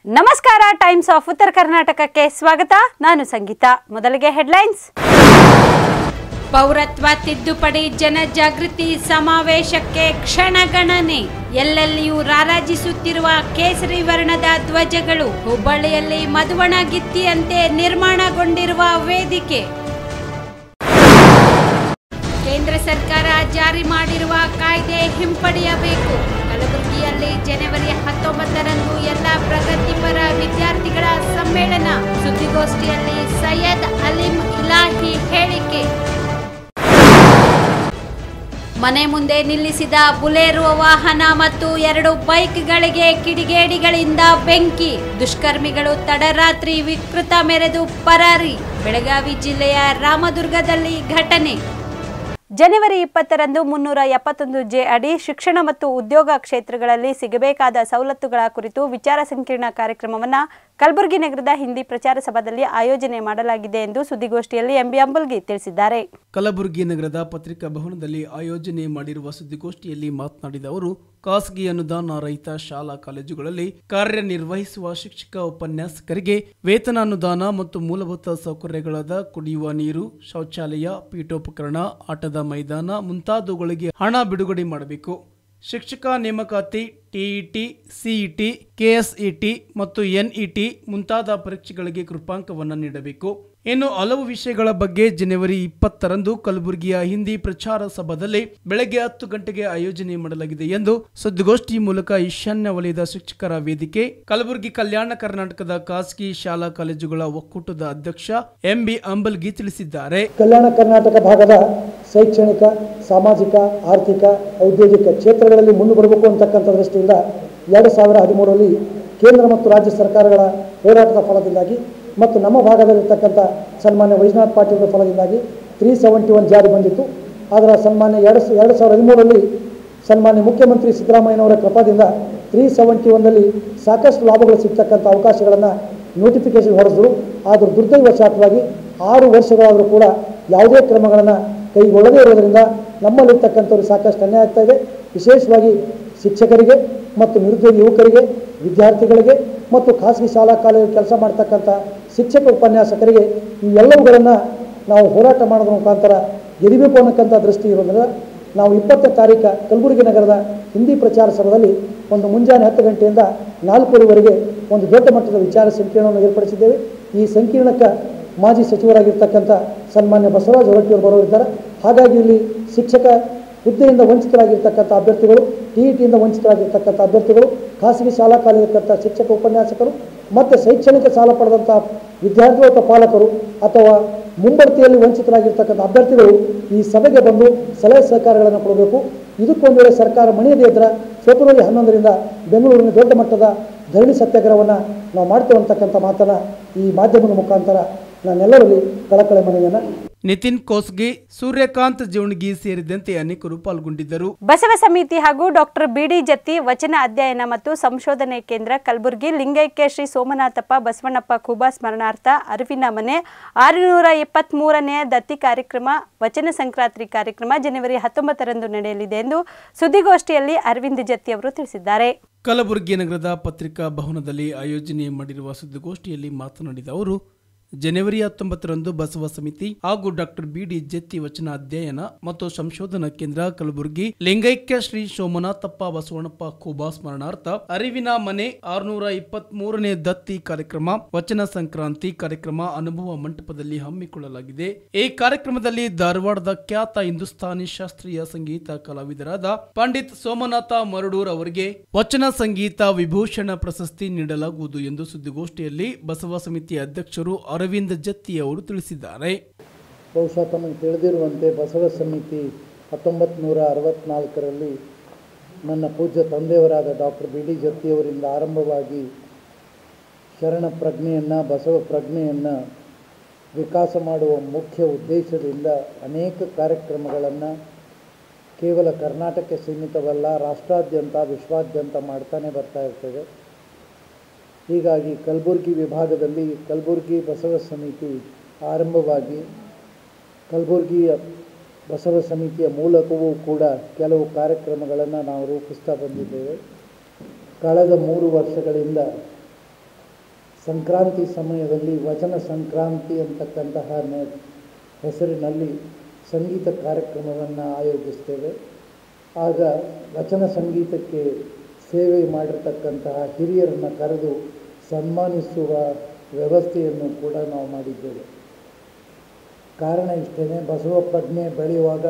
ನಮಸ್ಕಾರ times of ಉತ್ತರ ಕರ್ನಾಟಕಕ್ಕೆ ಸ್ವಾಗತ ನಾನು ಸಂಗೀತ ಮೊದಲಿಗೆ ಹೆಡ್ಲೈನ್ಸ್ ಪೌರತ್ವ ತಿದ್ದುಪಡಿ ಜನಜಾಗೃತಿ ಸಮಾವೇಶಕ್ಕೆ ಕ್ಷಣಗಣನೆ ಎಲ್ಲೆಲ್ಲಿಯೂ ರಾರಾಜಿಸುತ್ತಿರುವ ಕೇಸರಿ ವರ್ಣದ ಧ್ವಜಗಳು ಹುಬ್ಬಳ್ಳಿಯಲ್ಲಿ ಮಧುವಣ ಗಿತ್ತಿಯಂತೆ ನಿರ್ಮಾಣಗೊಂಡಿರುವ ವೇದಿಕೆ ಕೇಂದ್ರ ಸರ್ಕಾರ ಜಾರಿ ಮಾಡಿರುವ ಕಾಯ್ದೆ ಹಿಂಪಡೆಯಬೇಕು ಕಲಬುರಗಿಯಲ್ಲಿ ಜನವರಿ ಹತ್ತೊಂಬತ್ತರಂದು ಎಲ್ಲ ಪ್ರಗತಿಪರ ವಿದ್ಯಾರ್ಥಿಗಳ ಸಮ್ಮೇಳನ ಸುದ್ದಿಗೋಷ್ಠಿಯಲ್ಲಿ ಸೈಯದ್ ಅಲೀಂ ಇಲಾಹಿ ಹೇಳಿಕೆ ಮನೆ ಮುಂದೆ ನಿಲ್ಲಿಸಿದ ಬುಲೆರೋ ವಾಹನ ಮತ್ತು ಎರಡು ಬೈಕ್ಗಳಿಗೆ ಕಿಡಿಗೇಡಿಗಳಿಂದ ಬೆಂಕಿ ದುಷ್ಕರ್ಮಿಗಳು ತಡರಾತ್ರಿ ವಿಕೃತ ಮೆರೆದು ಪರಾರಿ ಬೆಳಗಾವಿ ಜಿಲ್ಲೆಯ ರಾಮದುರ್ಗದಲ್ಲಿ ಘಟನೆ ಜನವರಿ ಇಪ್ಪತ್ತರಂದು ಮುನ್ನೂರ ಎಪ್ಪತ್ತೊಂದು ಜೆ ಅಡಿ ಶಿಕ್ಷಣ ಮತ್ತು ಉದ್ಯೋಗ ಕ್ಷೇತ್ರಗಳಲ್ಲಿ ಸಿಗಬೇಕಾದ ಸವಲತ್ತುಗಳ ಕುರಿತು ವಿಚಾರ ಸಂಕಿರಣ ಕಾರ್ಯಕ್ರಮವನ್ನು ಕಲಬುರಗಿ ನಗರದ ಹಿಂದಿ ಪ್ರಚಾರ ಸಭಾದಲ್ಲಿ ಆಯೋಜನೆ ಮಾಡಲಾಗಿದೆ ಎಂದು ಸುದ್ದಿಗೋಷ್ಠಿಯಲ್ಲಿ ಎಂಬಿ ಅಂಬಲ್ಗಿ ತಿಳಿಸಿದ್ದಾರೆ ಕಲಬುರಗಿ ನಗರದ ಪತ್ರಿಕಾ ಭವನದಲ್ಲಿ ಆಯೋಜನೆ ಮಾಡಿರುವ ಸುದ್ದಿಗೋಷ್ಠಿಯಲ್ಲಿ ಮಾತನಾಡಿದ ಅವರು ಖಾಸಗಿ ಅನುದಾನ ರಹಿತ ಶಾಲಾ ಕಾಲೇಜುಗಳಲ್ಲಿ ಕಾರ್ಯನಿರ್ವಹಿಸುವ ಶಿಕ್ಷಕ ಉಪನ್ಯಾಸಕರಿಗೆ ವೇತನ ಅನುದಾನ ಮತ್ತು ಮೂಲಭೂತ ಸೌಕರ್ಯಗಳಾದ ಕುಡಿಯುವ ನೀರು ಶೌಚಾಲಯ ಪೀಠೋಪಕರಣ ಆಟದ ಮೈದಾನ ಮುಂತಾದವುಗಳಿಗೆ ಹಣ ಬಿಡುಗಡೆ ಮಾಡಬೇಕು ಶಿಕ್ಷಕ ನೇಮಕಾತಿ ಟಿಇಟಿ ಸಿಇಟಿ ಕೆಎಸ್ಇಟಿ ಮತ್ತು ಎನ್ಇಟಿ ಮುಂತಾದ ಪರೀಕ್ಷೆಗಳಿಗೆ ಕೃಪಾಂಕವನ್ನು ನೀಡಬೇಕು ಇನ್ನು ಹಲವು ವಿಷಯಗಳ ಬಗ್ಗೆ ಜನವರಿ ಇಪ್ಪತ್ತರಂದು ಕಲಬುರಗಿಯ ಹಿಂದಿ ಪ್ರಚಾರ ಸಭಾದಲ್ಲಿ ಬೆಳಗ್ಗೆ ಹತ್ತು ಗಂಟೆಗೆ ಆಯೋಜನೆ ಮಾಡಲಾಗಿದೆ ಎಂದು ಸುದ್ದಿಗೋಷ್ಠಿ ಮೂಲಕ ಈಶಾನ್ಯ ವಲಯದ ಶಿಕ್ಷಕರ ವೇದಿಕೆ ಕಲಬುರಗಿ ಕಲ್ಯಾಣ ಕರ್ನಾಟಕದ ಖಾಸಗಿ ಶಾಲಾ ಕಾಲೇಜುಗಳ ಒಕ್ಕೂಟದ ಅಧ್ಯಕ್ಷ ಎಂಬಿ ಅಂಬಲ್ಗಿ ತಿಳಿಸಿದ್ದಾರೆ ಕಲ್ಯಾಣ ಕರ್ನಾಟಕ ಭಾಗದ ಶೈಕ್ಷಣಿಕ ಸಾಮಾಜಿಕ ಆರ್ಥಿಕ ಔದ್ಯೋಗಿಕ ಕ್ಷೇತ್ರಗಳಲ್ಲಿ ಮುಂದೆ ಬರಬೇಕು ಅಂತಕ್ಕಂಥ ದೃಷ್ಟಿಯಿಂದ ಎರಡು ಸಾವಿರ ಹದಿಮೂರರಲ್ಲಿ ಕೇಂದ್ರ ಮತ್ತು ರಾಜ್ಯ ಸರ್ಕಾರಗಳ ಹೋರಾಟದ ಫಲದಿಂದಾಗಿ ಮತ್ತು ನಮ್ಮ ಭಾಗದಲ್ಲಿರ್ತಕ್ಕಂಥ ಸನ್ಮಾನ್ಯ ವೈಜನಾಥ್ ಪಾಟೀಲ್ ಫಲದಿಂದಾಗಿ ತ್ರೀ ಸೆವೆಂಟಿ ಒನ್ ಜಾರಿ ಬಂದಿತ್ತು ಅದರ ಸನ್ಮಾನ್ಯ ಎರಡು ಸ- ಎರಡು ಸಾವಿರದ ಹದಿಮೂರರಲ್ಲಿ ಸನ್ಮಾನ್ಯ ಮುಖ್ಯಮಂತ್ರಿ ಸಿದ್ದರಾಮಯ್ಯನವರ ಕೃಪಾದಿಂದ ತ್ರೀ ಸೆವೆಂಟಿ ಒನ್ನಲ್ಲಿ ಸಾಕಷ್ಟು ಲಾಭಗಳು ಸಿಗ್ತಕ್ಕಂಥ ಅವಕಾಶಗಳನ್ನು ನೋಟಿಫಿಕೇಶನ್ ಹೊರಡಿಸಿದ್ರು ಆದರೂ ದುರ್ದೈವಶಾತವಾಗಿ ಆರು ವರ್ಷಗಳಾದರೂ ಕೂಡ ಯಾವುದೇ ಕ್ರಮಗಳನ್ನು ಕೈಗೊಳ್ಳದೇ ಇರೋದರಿಂದ ನಮ್ಮಲ್ಲಿರ್ತಕ್ಕಂಥವ್ರು ಸಾಕಷ್ಟು ಅನ್ಯಾಯ ಆಗ್ತಾ ಇದೆ ವಿಶೇಷವಾಗಿ ಶಿಕ್ಷಕರಿಗೆ ಮತ್ತು ನಿರುದ್ಯೋಗಿ ಯುವಕರಿಗೆ ವಿದ್ಯಾರ್ಥಿಗಳಿಗೆ ಮತ್ತು ಖಾಸಗಿ ಶಾಲಾ ಕಾಲೇಜು ಕೆಲಸ ಮಾಡ್ತಕ್ಕಂಥ ಶಿಕ್ಷಕ ಉಪನ್ಯಾಸಕರಿಗೆ ಇವೆಲ್ಲವುಗಳನ್ನು ನಾವು ಹೋರಾಟ ಮಾಡೋದ್ರ ಮುಖಾಂತರ ಗೆದಿಬೇಕು ಅನ್ನಕ್ಕಂಥ ದೃಷ್ಟಿ ಇರೋದ್ರಿಂದ ನಾವು ಇಪ್ಪತ್ತನೇ ತಾರೀಕು ಕಲಬುರಗಿ ನಗರದ ಹಿಂದಿ ಪ್ರಚಾರ ಸಭೆಯಲ್ಲಿ ಒಂದು ಮುಂಜಾನೆ ಹತ್ತು ಗಂಟೆಯಿಂದ ನಾಲ್ಕೂವರೆವರೆಗೆ ಒಂದು ದೊಡ್ಡ ಮಟ್ಟದ ವಿಚಾರ ಸಂಕಿರಣವನ್ನು ಏರ್ಪಡಿಸಿದ್ದೇವೆ ಈ ಸಂಕೀರ್ಣಕ್ಕೆ ಮಾಜಿ ಸಚಿವರಾಗಿರ್ತಕ್ಕಂಥ ಸನ್ಮಾನ್ಯ ಬಸವರಾಜ ಹೊರಟ್ಟಿಯವರು ಬರೋರಿದ್ದಾರೆ ಹಾಗಾಗಿ ಇಲ್ಲಿ ಶಿಕ್ಷಕ ಹುದ್ದೆಯಿಂದ ವಂಚಿತರಾಗಿರ್ತಕ್ಕಂಥ ಅಭ್ಯರ್ಥಿಗಳು ಟಿ ಇ ಟಿಯಿಂದ ವಂಚಿತರಾಗಿರ್ತಕ್ಕಂಥ ಅಭ್ಯರ್ಥಿಗಳು ಖಾಸಗಿ ಶಾಲಾ ಕಾಲೇಜಿರ್ತಕ್ಕಂಥ ಶಿಕ್ಷಕ ಉಪನ್ಯಾಸಕರು ಮತ್ತು ಶೈಕ್ಷಣಿಕ ಸಾಲ ಪಡೆದಂಥ ವಿದ್ಯಾರ್ಥಿಗಳು ಅಥವಾ ಪಾಲಕರು ಅಥವಾ ಮುಂಬಡ್ತಿಯಲ್ಲಿ ವಂಚಿತರಾಗಿರ್ತಕ್ಕಂಥ ಅಭ್ಯರ್ಥಿಗಳು ಈ ಸಭೆಗೆ ಬಂದು ಸಲಹೆ ಸಹಕಾರಗಳನ್ನು ಕೊಡಬೇಕು ಇದಕ್ಕೊಂದು ವೇಳೆ ಸರ್ಕಾರ ಮಣಿಯದೇ ಇದ್ದರೆ ಫೆಬ್ರವರಿ ಹನ್ನೊಂದರಿಂದ ಬೆಂಗಳೂರಿನ ದೊಡ್ಡ ಮಟ್ಟದ ಧರಣಿ ಸತ್ಯಾಗ್ರಹವನ್ನು ನಾವು ಮಾಡ್ತೇವೆ ಅಂತಕ್ಕಂಥ ಮಾತನ್ನು ಈ ಮಾಧ್ಯಮದ ಮುಖಾಂತರ ನಾನೆಲ್ಲರಲ್ಲಿ ಕಳಕಳೆ ಮನವಿಯನ್ನು ನಿತಿನ್ ಕೋಸ್ಗೆ ಸೂರ್ಯಕಾಂತ್ ಜವಣಗಿ ಸೇರಿದಂತೆ ಅನೇಕರು ಪಾಲ್ಗೊಂಡಿದ್ದರು ಬಸವ ಸಮಿತಿ ಹಾಗೂ ಡಾಕ್ಟರ್ ಬಿಡಿ ಜತ್ತಿ ವಚನ ಅಧ್ಯಯನ ಮತ್ತು ಸಂಶೋಧನೆ ಕೇಂದ್ರ ಕಲಬುರಗಿ ಲಿಂಗೈಕ್ಯ ಶ್ರೀ ಸೋಮನಾಥಪ್ಪ ಬಸವಣ್ಣಪ್ಪ ಖೂಬಾ ಸ್ಮರಣಾರ್ಥ ಅರಿವಿನ ಮನೆ ಆರುನೂರ ಇಪ್ಪತ್ತ್ಮೂರನೇ ದತ್ತಿ ಕಾರ್ಯಕ್ರಮ ವಚನ ಸಂಕ್ರಾಂತಿ ಕಾರ್ಯಕ್ರಮ ಜನವರಿ ಹತ್ತೊಂಬತ್ತರಂದು ನಡೆಯಲಿದೆ ಎಂದು ಸುದ್ದಿಗೋಷ್ಠಿಯಲ್ಲಿ ಅರವಿಂದ್ ಜತ್ತಿ ಅವರು ತಿಳಿಸಿದ್ದಾರೆ ಕಲಬುರಗಿ ನಗರದ ಪತ್ರಿಕಾ ಭವನದಲ್ಲಿ ಆಯೋಜನೆ ಮಾಡಿರುವ ಸುದ್ದಿಗೋಷ್ಠಿಯಲ್ಲಿ ಮಾತನಾಡಿದ ಅವರು ಜನವರಿ ಹತ್ತೊಂಬತ್ತರಂದು ಬಸವ ಸಮಿತಿ ಹಾಗೂ ಡಾಕ್ಟರ್ ಬಿಡಿ ಜತ್ತಿ ವಚನ ಅಧ್ಯಯನ ಮತ್ತು ಸಂಶೋಧನಾ ಕೇಂದ್ರ ಕಲಬುರಗಿ ಲಿಂಗೈಕ್ಯ ಶ್ರೀ ಸೋಮನಾಥಪ್ಪ ಬಸವಣ್ಣಪ್ಪ ಖೂಬಾ ಸ್ಮರಣಾರ್ಥ ಅರಿವಿನ ಮನೆ ಆರುನೂರ ಇಪ್ಪತ್ತ್ ಮೂರನೇ ದತ್ತಿ ಕಾರ್ಯಕ್ರಮ ವಚನ ಸಂಕ್ರಾಂತಿ ಕಾರ್ಯಕ್ರಮ ಅನುಭವ ಮಂಟಪದಲ್ಲಿ ಹಮ್ಮಿಕೊಳ್ಳಲಾಗಿದೆ ಈ ಕಾರ್ಯಕ್ರಮದಲ್ಲಿ ಧಾರವಾಡದ ಖ್ಯಾತ ಹಿಂದೂಸ್ತಾನಿ ಶಾಸ್ತ್ರೀಯ ಸಂಗೀತ ಕಲಾವಿದರಾದ ಪಂಡಿತ್ ಸೋಮನಾಥ ಮರಡೂರ್ ಅವರಿಗೆ ವಚನ ಸಂಗೀತ ವಿಭೂಷಣ ಪ್ರಶಸ್ತಿ ನೀಡಲಾಗುವುದು ಎಂದು ಸುದ್ದಿಗೋಷ್ಠಿಯಲ್ಲಿ ಬಸವ ಸಮಿತಿ ಅಧ್ಯಕ್ಷರು ಅರವಿಂದ್ ಜತ್ತಿ ಅವರು ತಿಳಿಸಿದ್ದಾರೆ ಬಹುಶಃ ತಮಗೆ ತಿಳಿದಿರುವಂತೆ ಬಸವ ಸಮಿತಿ ಹತ್ತೊಂಬತ್ತು ನೂರ ಅರವತ್ತ್ನಾಲ್ಕರಲ್ಲಿ ನನ್ನ ಪೂಜ್ಯ ತಂದೆಯವರಾದ ಡಾಕ್ಟರ್ ಬಿ ಡಿ ಜತ್ತಿಯವರಿಂದ ಆರಂಭವಾಗಿ ಶರಣ ಪ್ರಜ್ಞೆಯನ್ನು ಬಸವ ಪ್ರಜ್ಞೆಯನ್ನು ವಿಕಾಸ ಮಾಡುವ ಮುಖ್ಯ ಉದ್ದೇಶದಿಂದ ಅನೇಕ ಕಾರ್ಯಕ್ರಮಗಳನ್ನು ಕೇವಲ ಕರ್ನಾಟಕಕ್ಕೆ ಸೀಮಿತವಲ್ಲ ರಾಷ್ಟ್ರಾದ್ಯಂತ ವಿಶ್ವಾದ್ಯಂತ ಮಾಡ್ತಾನೆ ಬರ್ತಾ ಇರ್ತದೆ ಹೀಗಾಗಿ ಕಲಬುರಗಿ ವಿಭಾಗದಲ್ಲಿ ಕಲಬುರಗಿ ಬಸವ ಸಮಿತಿ ಆರಂಭವಾಗಿ ಕಲಬುರಗಿಯ ಬಸವ ಸಮಿತಿಯ ಮೂಲಕವೂ ಕೂಡ ಕೆಲವು ಕಾರ್ಯಕ್ರಮಗಳನ್ನು ನಾವು ರೂಪಿಸ್ತಾ ಬಂದಿದ್ದೇವೆ ಕಳೆದ ಮೂರು ವರ್ಷಗಳಿಂದ ಸಂಕ್ರಾಂತಿ ಸಮಯದಲ್ಲಿ ವಚನ ಸಂಕ್ರಾಂತಿ ಅಂತಕ್ಕಂತಹ ನೆ- ಹೆಸರಿನಲ್ಲಿ ಸಂಗೀತ ಕಾರ್ಯಕ್ರಮವನ್ನು ಆಯೋಜಿಸ್ತೇವೆ ಆಗ ವಚನ ಸಂಗೀತಕ್ಕೆ ಸೇವೆ ಮಾಡಿರ್ತಕ್ಕಂತಹ ಹಿರಿಯರನ್ನು ಕರೆದು ಸನ್ಮಾನಿಸುವ ವ್ಯವಸ್ಥೆಯನ್ನು ಕೂಡ ನಾವು ಮಾಡಿದ್ದೇವೆ ಕಾರಣ ಇಷ್ಟೇ ಬಸವ ಪ್ರಜ್ಞೆ ಬೆಳೆಯುವಾಗ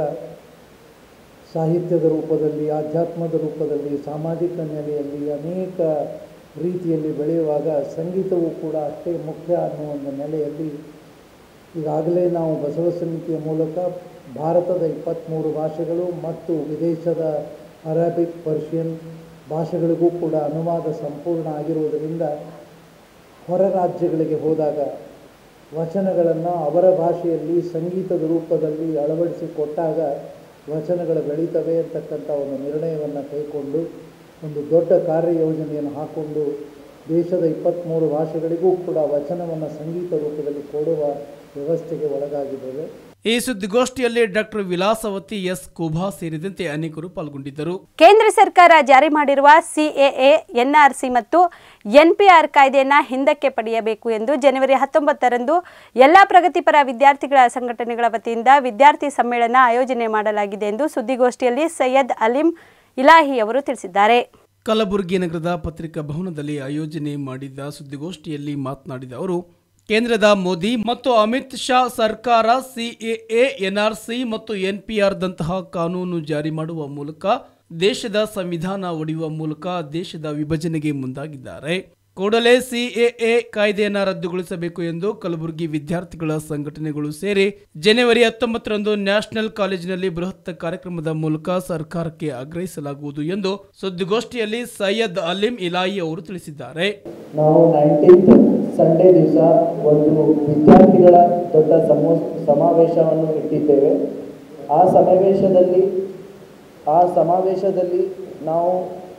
ಸಾಹಿತ್ಯದ ರೂಪದಲ್ಲಿ ಆಧ್ಯಾತ್ಮದ ರೂಪದಲ್ಲಿ ಸಾಮಾಜಿಕ ನೆಲೆಯಲ್ಲಿ ಅನೇಕ ರೀತಿಯಲ್ಲಿ ಬೆಳೆಯುವಾಗ ಸಂಗೀತವೂ ಕೂಡ ಅಷ್ಟೇ ಮುಖ್ಯ ಅನ್ನೋ ಒಂದು ನೆಲೆಯಲ್ಲಿ ಈಗಾಗಲೇ ನಾವು ಬಸವ ಸಮಿತಿಯ ಮೂಲಕ ಭಾರತದ ಇಪ್ಪತ್ತ್ಮೂರು ಭಾಷೆಗಳು ಮತ್ತು ವಿದೇಶದ ಅರೇಬಿಕ್ ಪರ್ಷಿಯನ್ ಭಾಷೆಗಳಿಗೂ ಕೂಡ ಅನುವಾದ ಸಂಪೂರ್ಣ ಆಗಿರುವುದರಿಂದ ಹೊರ ರಾಜ್ಯಗಳಿಗೆ ಹೋದಾಗ ವಚನಗಳನ್ನು ಅವರ ಭಾಷೆಯಲ್ಲಿ ಸಂಗೀತದ ರೂಪದಲ್ಲಿ ಅಳವಡಿಸಿಕೊಟ್ಟಾಗ ವಚನಗಳು ಬೆಳೀತವೆ ಅಂತಕ್ಕಂಥ ಒಂದು ನಿರ್ಣಯವನ್ನು ಕೈಕೊಂಡು ಒಂದು ದೊಡ್ಡ ಕಾರ್ಯಯೋಜನೆಯನ್ನು ಹಾಕ್ಕೊಂಡು ದೇಶದ ಇಪ್ಪತ್ತ್ಮೂರು ಭಾಷೆಗಳಿಗೂ ಕೂಡ ವಚನವನ್ನು ಸಂಗೀತ ರೂಪದಲ್ಲಿ ಕೊಡುವ ವ್ಯವಸ್ಥೆಗೆ ಒಳಗಾಗಿದ್ದೇವೆ ಈ ಸುದ್ದಿಗೋಷ್ಠಿಯಲ್ಲಿ ಡಾಕ್ಟರ್ ವಿಲಾಸವತಿ ಎಸ್ ಕುಭಾ ಸೇರಿದಂತೆ ಅನೇಕರು ಪಾಲ್ಗೊಂಡಿದ್ದರು ಕೇಂದ್ರ ಸರ್ಕಾರ ಜಾರಿ ಮಾಡಿರುವ ಸಿಎಎ ಎನ್ಆರ್ಸಿ ಮತ್ತು ಎನ್ಪಿಆರ್ ಕಾಯ್ದೆಯನ್ನು ಹಿಂದಕ್ಕೆ ಪಡೆಯಬೇಕು ಎಂದು ಜನವರಿ ಹತ್ತೊಂಬತ್ತರಂದು ಎಲ್ಲ ಪ್ರಗತಿಪರ ವಿದ್ಯಾರ್ಥಿಗಳ ಸಂಘಟನೆಗಳ ವತಿಯಿಂದ ವಿದ್ಯಾರ್ಥಿ ಸಮ್ಮೇಳನ ಆಯೋಜನೆ ಮಾಡಲಾಗಿದೆ ಎಂದು ಸುದ್ದಿಗೋಷ್ಠಿಯಲ್ಲಿ ಸೈಯದ್ ಅಲೀಂ ಇಲಾಹಿ ಅವರು ತಿಳಿಸಿದ್ದಾರೆ ಕಲಬುರಗಿ ನಗರದ ಪತ್ರಿಕಾ ಭವನದಲ್ಲಿ ಆಯೋಜನೆ ಮಾಡಿದ ಸುದ್ದಿಗೋಷ್ಠಿಯಲ್ಲಿ ಮಾತನಾಡಿದ ಅವರು ಕೇಂದ್ರದ ಮೋದಿ ಮತ್ತು ಅಮಿತ್ ಶಾ ಸರ್ಕಾರ ಸಿಎಎ ಎನ್ಆರ್ಸಿ ಮತ್ತು ಎನ್ಪಿಆರ್ ದಂತಹ ಕಾನೂನು ಜಾರಿ ಮಾಡುವ ಮೂಲಕ ದೇಶದ ಸಂವಿಧಾನ ಒಡೆಯುವ ಮೂಲಕ ದೇಶದ ವಿಭಜನೆಗೆ ಮುಂದಾಗಿದ್ದಾರೆ ಕೂಡಲೇ ಸಿಎಎ ಕಾಯ್ದೆಯನ್ನ ರದ್ದುಗೊಳಿಸಬೇಕು ಎಂದು ಕಲಬುರಗಿ ವಿದ್ಯಾರ್ಥಿಗಳ ಸಂಘಟನೆಗಳು ಸೇರಿ ಜನವರಿ ಹತ್ತೊಂಬತ್ತರಂದು ನ್ಯಾಷನಲ್ ಕಾಲೇಜಿನಲ್ಲಿ ಬೃಹತ್ ಕಾರ್ಯಕ್ರಮದ ಮೂಲಕ ಸರ್ಕಾರಕ್ಕೆ ಆಗ್ರಹಿಸಲಾಗುವುದು ಎಂದು ಸುದ್ದಿಗೋಷ್ಠಿಯಲ್ಲಿ ಸೈಯದ್ ಅಲೀಂ ಇಲಾಯಿ ಅವರು ತಿಳಿಸಿದ್ದಾರೆ ನಾವು ನೈನ್ಟೀನ್ತ್ ಸಂಡೇ ದಿವಸ ಒಂದು ವಿದ್ಯಾರ್ಥಿಗಳ ದೊಡ್ಡ ಸಮೋ ಸಮಾವೇಶವನ್ನು ಇಟ್ಟಿದ್ದೇವೆ ಆ ಸಮಾವೇಶದಲ್ಲಿ ಆ ಸಮಾವೇಶದಲ್ಲಿ ನಾವು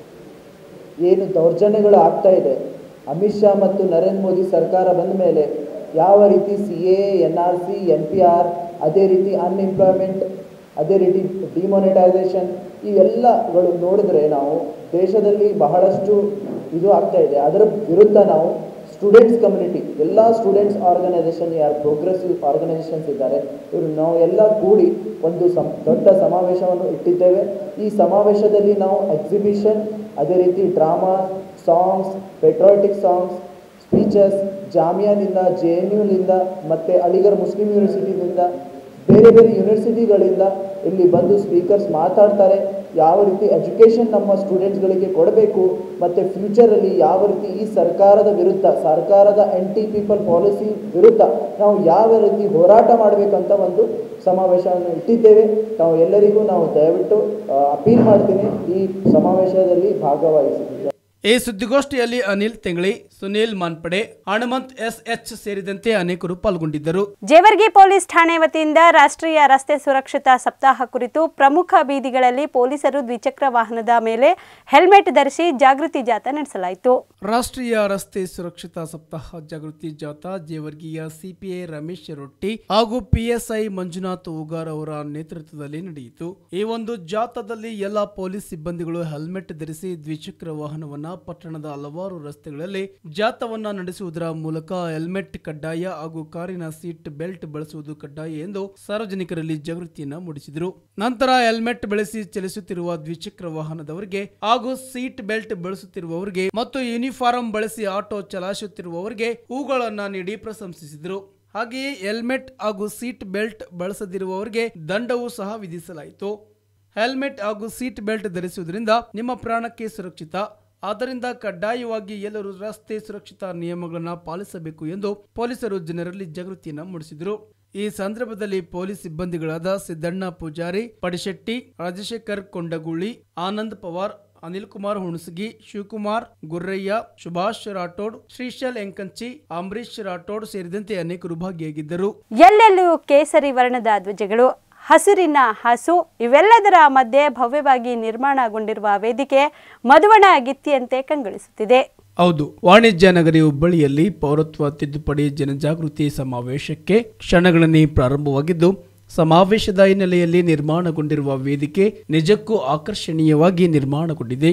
ಏನು ದೌರ್ಜನ್ಯಗಳು ಆಗ್ತಾ ಇದೆ ಅಮಿತ್ ಶಾ ಮತ್ತು ನರೇಂದ್ರ ಮೋದಿ ಸರ್ಕಾರ ಬಂದ ಮೇಲೆ ಯಾವ ರೀತಿ C A N R C N P R ಅದೇ ರೀತಿ ಅನ್ಎಂಪ್ಲಾಯ್ಮೆಂಟ್ ಅದೇ ರೀತಿ ಡಿಮಾನಿಟೈಸೇಷನ್ ಈ ಎಲ್ಲಗಳು ನೋಡಿದ್ರೆ ನಾವು ದೇಶದಲ್ಲಿ ಬಹಳಷ್ಟು ಇದು ಆಗ್ತಾ ಇದೆ ಅದರ ವಿರುದ್ಧ ನಾವು ಸ್ಟೂಡೆಂಟ್ಸ್ ಕಮ್ಯುನಿಟಿ ಎಲ್ಲ ಸ್ಟೂಡೆಂಟ್ಸ್ ಆರ್ಗನೈಸೇಷನ್ ಯಾರು ಪ್ರೋಗ್ರೆಸಿವ್ ಆರ್ಗನೈಸೇಷನ್ಸ್ ಇದ್ದಾರೆ ಇವರು ನಾವು ಎಲ್ಲ ಕೂಡಿ ಒಂದು ಸಂ ದೊಡ್ಡ ಸಮಾವೇಶವನ್ನು ಇಟ್ಟಿದ್ದೇವೆ ಈ ಸಮಾವೇಶದಲ್ಲಿ ನಾವು ಎಕ್ಸಿಬಿಷನ್ ಅದೇ ರೀತಿ drama songs patriotic songs speeches ಜಾಮಿಯಾನಿಂದ ಜೆ ಎನ್ ಯುನಿಂದ ಮತ್ತು ಅಲಿಗರ್ ಮುಸ್ಲಿಂ ಯೂನಿವರ್ಸಿಟಿನಿಂದ ಬೇರೆ ಬೇರೆ ಯೂನಿವರ್ಸಿಟಿಗಳಿಂದ ಇಲ್ಲಿ ಬಂದು ಸ್ಪೀಕರ್ಸ್ ಮಾತಾಡ್ತಾರೆ ಯಾವ ರೀತಿ ಎಜುಕೇಷನ್ ನಮ್ಮ ಸ್ಟೂಡೆಂಟ್ಸ್ಗಳಿಗೆ ಕೊಡಬೇಕು ಮತ್ತು ಫ್ಯೂಚರಲ್ಲಿ ಯಾವ ರೀತಿ ಈ ಸರ್ಕಾರದ ವಿರುದ್ಧ ಸರ್ಕಾರದ ಆ್ಯಂಟಿ ಪೀಪಲ್ ಪಾಲಿಸಿ ವಿರುದ್ಧ ನಾವು ಯಾವ ರೀತಿ ಹೋರಾಟ ಮಾಡಬೇಕಂತ ಒಂದು ಸಮಾವೇಶವನ್ನು ಇಟ್ಟಿದ್ದೇವೆ ನಾವು ಎಲ್ಲರಿಗೂ ನಾವು ದಯವಿಟ್ಟು ಅಪೀಲ್ ಮಾಡ್ತೀನಿ ಈ ಸಮಾವೇಶದಲ್ಲಿ ಭಾಗವಹಿಸಿ ಈ ಸುದ್ದಿಗೋಷ್ಠಿಯಲ್ಲಿ ಅನಿಲ್ ತೆಂಗಳಿ ಸುನೀಲ್ ಮಾನ್ಪಡೆ ಹನುಮಂತ್ ಎಸ್ ಎಚ್ ಸೇರಿದಂತೆ ಅನೇಕರು ಪಾಲ್ಗೊಂಡಿದ್ದರು ಜೇವರ್ಗಿ ಪೊಲೀಸ್ ಠಾಣೆ ವತಿಯಿಂದ ರಾಷ್ಟ್ರೀಯ ರಸ್ತೆ ಸುರಕ್ಷತಾ ಸಪ್ತಾಹ ಕುರಿತು ಪ್ರಮುಖ ಬೀದಿಗಳಲ್ಲಿ ಪೊಲೀಸರು ದ್ವಿಚಕ್ರ ವಾಹನದ ಮೇಲೆ ಹೆಲ್ಮೆಟ್ ಧರಿಸಿ ಜಾಗೃತಿ ಜಾಥಾ ನಡೆಸಲಾಯಿತು ರಾಷ್ಟ್ರೀಯ ರಸ್ತೆ ಸುರಕ್ಷತಾ ಸಪ್ತಾಹ ಜಾಗೃತಿ ಜಾಥಾ ಜೇವರ್ಗಿಯ ಸಿಪಿಐ ರಮೇಶ್ ರೊಟ್ಟಿ ಹಾಗೂ ಪಿಎಸ್ಐ ಮಂಜುನಾಥ್ ಉಗಾರ್ ಅವರ ನೇತೃತ್ವದಲ್ಲಿ ನಡೆಯಿತು ಈ ಒಂದು ಜಾಥಾದಲ್ಲಿ ಎಲ್ಲ ಪೊಲೀಸ್ ಸಿಬ್ಬಂದಿಗಳು ಹೆಲ್ಮೆಟ್ ಧರಿಸಿ ದ್ವಿಚಕ್ರ ವಾಹನವನ್ನ ಪಟ್ಟಣದ ಹಲವಾರು ರಸ್ತೆಗಳಲ್ಲಿ ಜಾಥಾವನ್ನ ನಡೆಸುವುದರ ಮೂಲಕ ಹೆಲ್ಮೆಟ್ ಕಡ್ಡಾಯ ಹಾಗೂ ಕಾರಿನ ಸೀಟ್ ಬೆಲ್ಟ್ ಬಳಸುವುದು ಕಡ್ಡಾಯ ಎಂದು ಸಾರ್ವಜನಿಕರಲ್ಲಿ ಜಾಗೃತಿಯನ್ನ ಮೂಡಿಸಿದರು ನಂತರ ಹೆಲ್ಮೆಟ್ ಬಳಸಿ ಚಲಿಸುತ್ತಿರುವ ದ್ವಿಚಕ್ರ ವಾಹನದವರಿಗೆ ಹಾಗೂ ಸೀಟ್ ಬೆಲ್ಟ್ ಬಳಸುತ್ತಿರುವವರಿಗೆ ಮತ್ತು ಯೂನಿಫಾರ್ಮ್ ಬಳಸಿ ಆಟೋ ಚಲಾಯಿಸುತ್ತಿರುವವರಿಗೆ ಹೂಗಳನ್ನ ನೀಡಿ ಪ್ರಶಂಸಿಸಿದರು ಹಾಗೆಯೇ ಹೆಲ್ಮೆಟ್ ಹಾಗೂ ಸೀಟ್ ಬೆಲ್ಟ್ ಬಳಸದಿರುವವರಿಗೆ ದಂಡವೂ ಸಹ ವಿಧಿಸಲಾಯಿತು ಹೆಲ್ಮೆಟ್ ಹಾಗೂ ಸೀಟ್ ಬೆಲ್ಟ್ ಧರಿಸುವುದರಿಂದ ನಿಮ್ಮ ಪ್ರಾಣಕ್ಕೆ ಸುರಕ್ಷಿತ ಆದ್ದರಿಂದ ಕಡ್ಡಾಯವಾಗಿ ಎಲ್ಲರೂ ರಸ್ತೆ ಸುರಕ್ಷತಾ ನಿಯಮಗಳನ್ನು ಪಾಲಿಸಬೇಕು ಎಂದು ಪೊಲೀಸರು ಜನರಲ್ಲಿ ಜಾಗೃತಿಯನ್ನು ಮೂಡಿಸಿದರು ಈ ಸಂದರ್ಭದಲ್ಲಿ ಪೊಲೀಸ್ ಸಿಬ್ಬಂದಿಗಳಾದ ಸಿದ್ದಣ್ಣ ಪೂಜಾರಿ ಪಡಿಶೆಟ್ಟಿ ರಾಜಶೇಖರ್ ಕೊಂಡಗುಳಿ ಆನಂದ್ ಪವಾರ್ ಅನಿಲ್ ಕುಮಾರ್ ಹುಣಸಗಿ ಶಿವಕುಮಾರ್ ಗುರ್ರಯ್ಯ ಸುಭಾಷ್ ರಾಠೋಡ್ ಶ್ರೀಶಲ್ ಎಂಕಂಚಿ ಅಂಬರೀಶ್ ರಾಠೋಡ್ ಸೇರಿದಂತೆ ಅನೇಕರು ಭಾಗಿಯಾಗಿದ್ದರು ಎಲ್ಲೆಲ್ಲೂ ಕೇಸರಿ ವರ್ಣದ ಧ್ವಜಗಳು ಹಸಿರಿನ ಹಸು ಇವೆಲ್ಲದರ ಮಧ್ಯೆ ಭವ್ಯವಾಗಿ ನಿರ್ಮಾಣಗೊಂಡಿರುವ ವೇದಿಕೆ ಮಧುವಣ ಗಿತ್ತಿಯಂತೆ ಕಂಗೊಳಿಸುತ್ತಿದೆ ಹೌದು ವಾಣಿಜ್ಯ ನಗರಿ ಹುಬ್ಬಳ್ಳಿಯಲ್ಲಿ ಪೌರತ್ವ ತಿದ್ದುಪಡಿ ಜನಜಾಗೃತಿ ಸಮಾವೇಶಕ್ಕೆ ಕ್ಷಣಗಣನೆ ಪ್ರಾರಂಭವಾಗಿದ್ದು ಸಮಾವೇಶದ ಹಿನ್ನೆಲೆಯಲ್ಲಿ ನಿರ್ಮಾಣಗೊಂಡಿರುವ ವೇದಿಕೆ ನಿಜಕ್ಕೂ ಆಕರ್ಷಣೀಯವಾಗಿ ನಿರ್ಮಾಣಗೊಂಡಿದೆ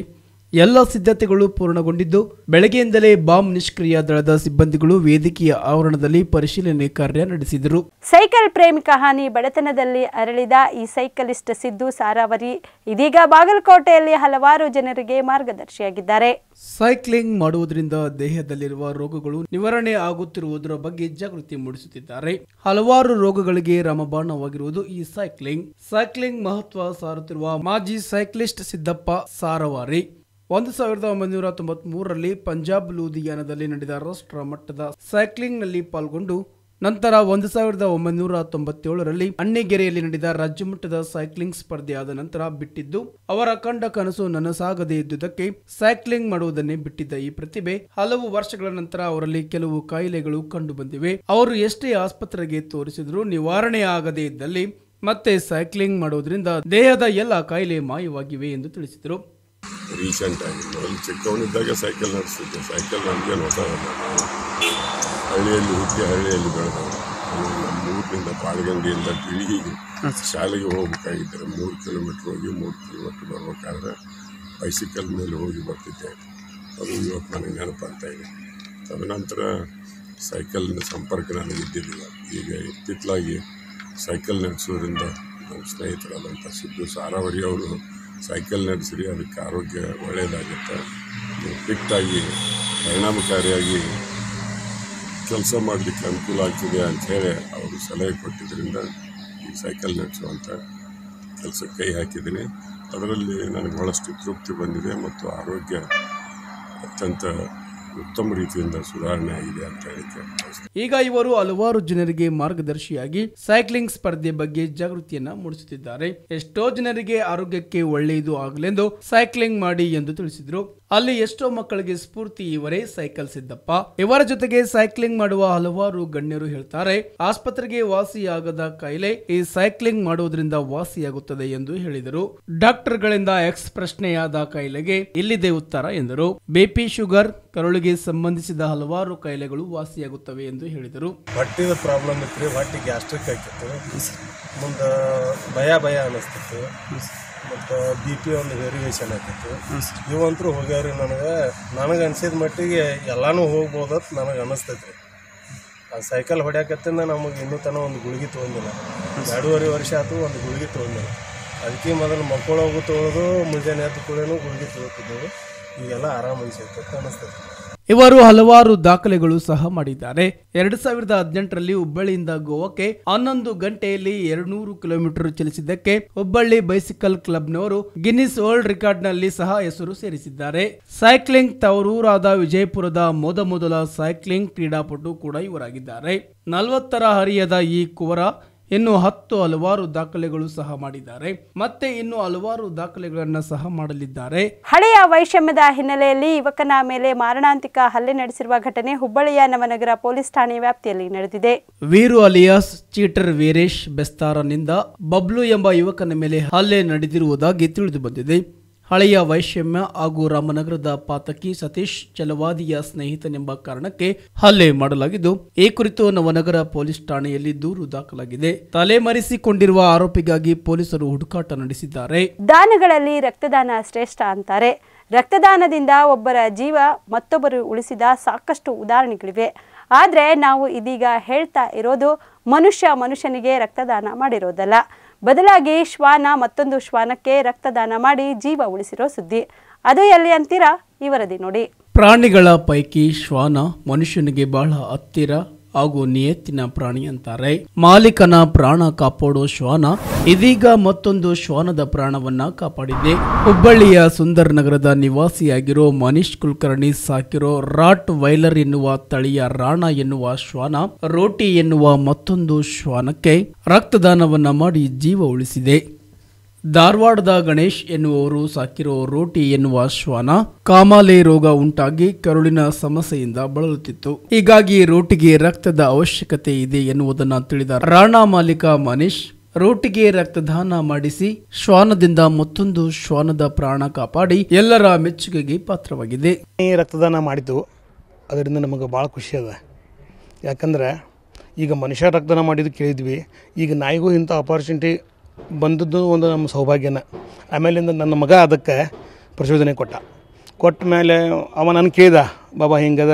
ಎಲ್ಲ ಸಿದ್ಧತೆಗಳು ಪೂರ್ಣಗೊಂಡಿದ್ದು ಬೆಳಗ್ಗೆಯಿಂದಲೇ ಬಾಂಬ್ ನಿಷ್ಕ್ರಿಯ ದಳದ ಸಿಬ್ಬಂದಿಗಳು ವೇದಿಕೆಯ ಆವರಣದಲ್ಲಿ ಪರಿಶೀಲನೆ ಕಾರ್ಯ ನಡೆಸಿದರು ಸೈಕಲ್ ಪ್ರೇಮಿಕ ಹಾನಿ ಬಡತನದಲ್ಲಿ ಅರಳಿದ ಈ ಸೈಕಲಿಸ್ಟ್ ಸಿದ್ದು ಸಾರಾವರಿ ಇದೀಗ ಬಾಗಲಕೋಟೆಯಲ್ಲಿ ಹಲವಾರು ಜನರಿಗೆ ಮಾರ್ಗದರ್ಶಿಯಾಗಿದ್ದಾರೆ ಸೈಕ್ಲಿಂಗ್ ಮಾಡುವುದರಿಂದ ದೇಹದಲ್ಲಿರುವ ರೋಗಗಳು ನಿವಾರಣೆ ಆಗುತ್ತಿರುವುದರ ಬಗ್ಗೆ ಜಾಗೃತಿ ಮೂಡಿಸುತ್ತಿದ್ದಾರೆ ಹಲವಾರು ರೋಗಗಳಿಗೆ ರಾಮಬಾಣವಾಗಿರುವುದು ಈ ಸೈಕ್ಲಿಂಗ್ ಸೈಕ್ಲಿಂಗ್ ಮಹತ್ವ ಸಾರುತ್ತಿರುವ ಮಾಜಿ ಸೈಕ್ಲಿಸ್ಟ್ ಸಿದ್ದಪ್ಪ ಸಾರವಾರಿ ಒಂದು ಸಾವಿರದ ಒಂಬೈನೂರ ತೊಂಬತ್ ಮೂರರಲ್ಲಿ ಪಂಜಾಬ್ ಲೂಧಿಯಾನದಲ್ಲಿ ನಡೆದ ರಾಷ್ಟ್ರ ಮಟ್ಟದ ಸೈಕ್ಲಿಂಗ್ನಲ್ಲಿ ಪಾಲ್ಗೊಂಡು ನಂತರ ಒಂದು ಸಾವಿರದ ಒಂಬೈನೂರ ತೊಂಬತ್ತೇಳರಲ್ಲಿ ಅಣ್ಣಿಗೆರೆಯಲ್ಲಿ ನಡೆದ ರಾಜ್ಯ ಮಟ್ಟದ ಸೈಕ್ಲಿಂಗ್ ಸ್ಪರ್ಧೆಯಾದ ನಂತರ ಬಿಟ್ಟಿದ್ದು ಅವರ ಕಂಡ ಕನಸು ನನಸಾಗದೇ ಇದ್ದುದಕ್ಕೆ ಸೈಕ್ಲಿಂಗ್ ಮಾಡುವುದನ್ನೇ ಬಿಟ್ಟಿದ್ದ ಈ ಪ್ರತಿಭೆ ಹಲವು ವರ್ಷಗಳ ನಂತರ ಅವರಲ್ಲಿ ಕೆಲವು ಕಾಯಿಲೆಗಳು ಕಂಡು ಬಂದಿವೆ ಅವರು ಎಷ್ಟೇ ಆಸ್ಪತ್ರೆಗೆ ತೋರಿಸಿದರೂ ನಿವಾರಣೆ ಆಗದೇ ಇದ್ದಲ್ಲಿ ಮತ್ತೆ ಸೈಕ್ಲಿಂಗ್ ಮಾಡುವುದರಿಂದ ದೇಹದ ಎಲ್ಲ ಕಾಯಿಲೆ ಮಾಯವಾಗಿವೆ ಎಂದು ತಿಳಿಸಿದರು ರೀಸೆಂಟ್ ಆಗಿ ಮೊದಲು ಚಿಕ್ಕವನಿದ್ದಾಗ ಸೈಕಲ್ ನಡೆಸ್ತಿದ್ದೆ ಸೈಕಲ್ ನನಗೇನು ಹೊಸದಲ್ಲ ಹಳ್ಳಿಯಲ್ಲಿ ಹುಟ್ಟಿ ಹಳ್ಳಿಯಲ್ಲಿ ಬೆಳೆದವರು ನಾನು ನಮ್ಮ ಊರಿನಿಂದ ಪಾಳಗಂಡಿಯಿಂದ ಬಿಳಿಗೆ ಶಾಲೆಗೆ ಹೋಗ್ಬೇಕಾಗಿದ್ದರೆ ಮೂರು ಕಿಲೋಮೀಟ್ರ್ ಹೋಗಿ ಮೂರು ಕಿಲೋಮೀಟ್ರ್ ಬರ್ಬೇಕಾದ್ರೆ ಬೈಸಿಕಲ್ ಮೇಲೆ ಹೋಗಿ ಬರ್ತಿದ್ದೆ ಅದು ಇವತ್ತು ನನಗೆ ನೆನಪಾಗ್ತಾ ಇದೆ ತದನಂತರ ಸೈಕಲ್ನ ಸಂಪರ್ಕ ನನಗೆ ಇದ್ದಿರಲಿಲ್ಲ ಈಗ ಇತ್ತಿತ್ತಲಾಗಿ ಸೈಕಲ್ ನಡೆಸೋದ್ರಿಂದ ನಮ್ಮ ಸ್ನೇಹಿತರಾದಂಥ ಸಿದ್ದು ಸಾರಾವರಿ ಅವರು ಸೈಕಲ್ ನಡೆಸಿರಿ ಅದಕ್ಕೆ ಆರೋಗ್ಯ ಒಳ್ಳೆಯದಾಗುತ್ತೆ ಫಿಟ್ಟಾಗಿ ಪರಿಣಾಮಕಾರಿಯಾಗಿ ಕೆಲಸ ಮಾಡಲಿಕ್ಕೆ ಅನುಕೂಲ ಆಗ್ತಿದೆ ಅಂಥೇಳಿ ಅವರು ಸಲಹೆ ಕೊಟ್ಟಿದ್ದರಿಂದ ಈ ಸೈಕಲ್ ನಡೆಸುವಂಥ ಕೆಲಸ ಕೈ ಹಾಕಿದ್ದೀನಿ ಅದರಲ್ಲಿ ನನಗೆ ಭಾಳಷ್ಟು ತೃಪ್ತಿ ಬಂದಿದೆ ಮತ್ತು ಆರೋಗ್ಯ ಅತ್ಯಂತ ಉತ್ತಮ ರೀತಿಯಿಂದ ಸುಧಾರಣೆ ಆಗಿದೆ ಅಂತ ಹೇಳಿಕ್ಕೆ ಬಯಸ್ತೀನಿ. ಈಗ ಇವರು ಹಲವಾರು ಜನರಿಗೆ ಮಾರ್ಗದರ್ಶಿಯಾಗಿ ಸೈಕ್ಲಿಂಗ್ ಸ್ಪರ್ಧೆ ಬಗ್ಗೆ ಜಾಗೃತಿಯನ್ನ ಮೂಡಿಸುತ್ತಿದ್ದಾರೆ ಎಷ್ಟೋ ಜನರಿಗೆ ಆರೋಗ್ಯಕ್ಕೆ ಒಳ್ಳೆಯದು ಆಗಲೆಂದು ಸೈಕ್ಲಿಂಗ್ ಮಾಡಿ ಎಂದು ತಿಳಿಸಿದ್ರು ಅಲ್ಲಿ ಎಷ್ಟೋ ಮಕ್ಕಳಿಗೆ ಸ್ಫೂರ್ತಿ ಇವರೇ ಸೈಕಲ್ ಸಿದ್ದಪ್ಪ ಇವರ ಜೊತೆಗೆ ಸೈಕ್ಲಿಂಗ್ ಮಾಡುವ ಹಲವಾರು ಗಣ್ಯರು ಹೇಳ್ತಾರೆ ಆಸ್ಪತ್ರೆಗೆ ವಾಸಿಯಾಗದ ಕಾಯಿಲೆ ಈ ಸೈಕ್ಲಿಂಗ್ ಮಾಡುವುದರಿಂದ ವಾಸಿಯಾಗುತ್ತದೆ ಎಂದು ಹೇಳಿದರು ಡಾಕ್ಟರ್ಗಳಿಂದ ಎಕ್ಸ್ ಪ್ರಶ್ನೆಯಾದ ಕಾಯಿಲೆಗೆ ಇಲ್ಲಿದೆ ಉತ್ತರ ಎಂದರು ಬಿಪಿ ಶುಗರ್ ಕರುಳಿಗೆ ಸಂಬಂಧಿಸಿದ ಹಲವಾರು ಕಾಯಿಲೆಗಳು ವಾಸಿಯಾಗುತ್ತವೆ ಎಂದು ಹೇಳಿದರು ಹೊಟ್ಟಿದ ಪ್ರಾಬ್ಲಮ್ ಇತ್ತು ರೀ ಹೊಟ್ಟೆ ಗ್ಯಾಸ್ಟ್ರಿಕ್ ಆಗಿತ್ತು ಮುಂದೆ ಭಯ ಭಯ ಅನಿಸ್ತಿತ್ತು ಮತ್ತು ಬಿ ಪಿ ಒಂದು ವೇರಿಯೇಷನ್ ಆಗ್ತಿತ್ತು ಇವಂತರೂ ಹೋಗ್ಯಾವ್ರಿ ನನಗೆ ನನಗೆ ಅನ್ಸಿದ ಮಟ್ಟಿಗೆ ಎಲ್ಲನೂ ಹೋಗ್ಬೋದತ್ ನನಗೆ ಅನ್ನಿಸ್ತೈತಿ ಆ ಸೈಕಲ್ ಹೊಡ್ಯಾಕತ್ತಿಂದ ನಮಗೆ ಇನ್ನೂ ತನಕ ಒಂದು ಗುಳಿಗೆ ತೊಗೊಂಡಿಲ್ಲ ಎರಡೂವರೆ ವರ್ಷ ಆಯ್ತು ಒಂದು ಗುಳಿಗೆ ತೊಗೊಂಡಿಲ್ಲ ಅದಕ್ಕೆ ಮೊದಲು ಮಕ್ಕಳು ಹೋಗು ತೊಗೊಳೋದು ಮುಂಜಾನೆ ಎದ್ದು ಕೂಡೇನು ಗುಳಿಗೆ ತೊಗೊತಿದ್ದೆವು ಈಗೆಲ್ಲ ಆರಾಮ ಅನ್ಸೈತೆ ಅನ್ನಿಸ್ತೈತಿ ಇವರು ಹಲವಾರು ದಾಖಲೆಗಳು ಸಹ ಮಾಡಿದ್ದಾರೆ ಎರಡ್ ಸಾವಿರದ ಹದಿನೆಂಟರಲ್ಲಿ ಹುಬ್ಬಳ್ಳಿಯಿಂದ ಗೋವಾಕ್ಕೆ ಹನ್ನೊಂದು ಗಂಟೆಯಲ್ಲಿ ಎರಡ್ನೂರು ಕಿಲೋಮೀಟರ್ ಚಲಿಸಿದ್ದಕ್ಕೆ ಹುಬ್ಬಳ್ಳಿ ಬೈಸಿಕಲ್ ಕ್ಲಬ್ನವರು ಗಿನ್ನಿಸ್ ವರ್ಲ್ಡ್ ರೆಕಾರ್ಡ್ನಲ್ಲಿ ಸಹ ಹೆಸರು ಸೇರಿಸಿದ್ದಾರೆ ಸೈಕ್ಲಿಂಗ್ ತವರೂರಾದ ವಿಜಯಪುರದ ಮೊದಮೊದಲ ಸೈಕ್ಲಿಂಗ್ ಕ್ರೀಡಾಪಟು ಕೂಡ ಇವರಾಗಿದ್ದಾರೆ ನಲವತ್ತರ ಹರಿಯದ ಈ ಕುವರ ಇನ್ನು ಹತ್ತು ಹಲವಾರು ದಾಖಲೆಗಳು ಸಹ ಮಾಡಿದ್ದಾರೆ ಮತ್ತೆ ಇನ್ನು ಹಲವಾರು ದಾಖಲೆಗಳನ್ನ ಸಹ ಮಾಡಲಿದ್ದಾರೆ ಹಳೆಯ ವೈಷಮ್ಯದ ಹಿನ್ನೆಲೆಯಲ್ಲಿ ಯುವಕನ ಮೇಲೆ ಮಾರಣಾಂತಿಕ ಹಲ್ಲೆ ನಡೆಸಿರುವ ಘಟನೆ ಹುಬ್ಬಳ್ಳಿಯ ನವನಗರ ಪೊಲೀಸ್ ಠಾಣೆ ವ್ಯಾಪ್ತಿಯಲ್ಲಿ ನಡೆದಿದೆ ವೀರು ಅಲಿಯಾಸ್ ಚೀಟರ್ ವೀರೇಶ್ ಬೆಸ್ತಾರನಿಂದ ಬಬ್ಲು ಎಂಬ ಯುವಕನ ಮೇಲೆ ಹಲ್ಲೆ ನಡೆದಿರುವುದಾಗಿ ತಿಳಿದು ಬಂದಿದೆ ಹಳೆಯ ವೈಷಮ್ಯ ಹಾಗೂ ರಾಮನಗರದ ಪಾತಕಿ ಸತೀಶ್ ಚಲವಾದಿಯ ಸ್ನೇಹಿತನೆಂಬ ಕಾರಣಕ್ಕೆ ಹಲ್ಲೆ ಮಾಡಲಾಗಿದ್ದು ಈ ಕುರಿತು ನವನಗರ ಪೊಲೀಸ್ ಠಾಣೆಯಲ್ಲಿ ದೂರು ದಾಖಲಾಗಿದೆ ತಲೆಮರೆಸಿಕೊಂಡಿರುವ ಆರೋಪಿಗಾಗಿ ಪೊಲೀಸರು ಹುಡುಕಾಟ ನಡೆಸಿದ್ದಾರೆ ದಾನಗಳಲ್ಲಿ ರಕ್ತದಾನ ಶ್ರೇಷ್ಠ ಅಂತಾರೆ ರಕ್ತದಾನದಿಂದ ಒಬ್ಬರ ಜೀವ ಮತ್ತೊಬ್ಬರು ಉಳಿಸಿದ ಸಾಕಷ್ಟು ಉದಾಹರಣೆಗಳಿವೆ ಆದರೆ ನಾವು ಇದೀಗ ಹೇಳ್ತಾ ಇರೋದು ಮನುಷ್ಯ ಮನುಷ್ಯನಿಗೆ ರಕ್ತದಾನ ಮಾಡಿರೋದಲ್ಲ ಬದಲಾಗಿ ಶ್ವಾನ ಮತ್ತೊಂದು ಶ್ವಾನಕ್ಕೆ ರಕ್ತದಾನ ಮಾಡಿ ಜೀವ ಉಳಿಸಿರೋ ಸುದ್ದಿ ಅದು ಎಲ್ಲಿ ಅಂತೀರಾ ಈ ವರದಿ ನೋಡಿ ಪ್ರಾಣಿಗಳ ಪೈಕಿ ಶ್ವಾನ ಮನುಷ್ಯನಿಗೆ ಬಹಳ ಹತ್ತಿರ ಹಾಗೂ ನಿಯತ್ತಿನ ಪ್ರಾಣಿ ಅಂತಾರೆ ಮಾಲೀಕನ ಪ್ರಾಣ ಕಾಪಾಡೋ ಶ್ವಾನ ಇದೀಗ ಮತ್ತೊಂದು ಶ್ವಾನದ ಪ್ರಾಣವನ್ನ ಕಾಪಾಡಿದೆ ಹುಬ್ಬಳ್ಳಿಯ ಸುಂದರ್ ನಗರದ ನಿವಾಸಿಯಾಗಿರೋ ಮನೀಶ್ ಕುಲಕರ್ಣಿ ಸಾಕಿರೋ ರಾಟ್ ವೈಲರ್ ಎನ್ನುವ ತಳಿಯ ರಾಣ ಎನ್ನುವ ಶ್ವಾನ ರೋಟಿ ಎನ್ನುವ ಮತ್ತೊಂದು ಶ್ವಾನಕ್ಕೆ ರಕ್ತದಾನವನ್ನ ಮಾಡಿ ಜೀವ ಉಳಿಸಿದೆ ಧಾರವಾಡದ ಗಣೇಶ್ ಎನ್ನುವವರು ಸಾಕಿರೋ ರೋಟಿ ಎನ್ನುವ ಶ್ವಾನ ಕಾಮಾಲೆ ರೋಗ ಉಂಟಾಗಿ ಕರುಳಿನ ಸಮಸ್ಯೆಯಿಂದ ಬಳಲುತ್ತಿತ್ತು ಹೀಗಾಗಿ ರೋಟಿಗೆ ರಕ್ತದ ಅವಶ್ಯಕತೆ ಇದೆ ಎನ್ನುವುದನ್ನು ತಿಳಿದ ರಾಣಾ ಮಾಲೀಕ ಮನೀಶ್ ರೋಟಿಗೆ ರಕ್ತದಾನ ಮಾಡಿಸಿ ಶ್ವಾನದಿಂದ ಮತ್ತೊಂದು ಶ್ವಾನದ ಪ್ರಾಣ ಕಾಪಾಡಿ ಎಲ್ಲರ ಮೆಚ್ಚುಗೆಗೆ ಪಾತ್ರವಾಗಿದೆ ಈ ರಕ್ತದಾನ ಮಾಡಿದ್ದು ಅದರಿಂದ ನಮಗೆ ಭಾಳ ಖುಷಿ ಅದ ಯಾಕಂದ್ರೆ ಈಗ ಮನುಷ್ಯ ರಕ್ತದಾನ ಮಾಡಿದ್ದು ಕೇಳಿದ್ವಿ ಈಗ ನಾಯಿಗೂ ಇಂಥ ಅಪಾರ್ಚುನಿಟಿ ಬಂದದ್ದು ಒಂದು ನಮ್ಮ ಸೌಭಾಗ್ಯನ ಆಮೇಲಿಂದ ನನ್ನ ಮಗ ಅದಕ್ಕೆ ಪ್ರಚೋದನೆ ಕೊಟ್ಟ ಕೊಟ್ಟ ಮೇಲೆ ಅವ ನನಗೆ ಕೇಳ್ದ ಬಾಬಾ ಹಿಂಗದ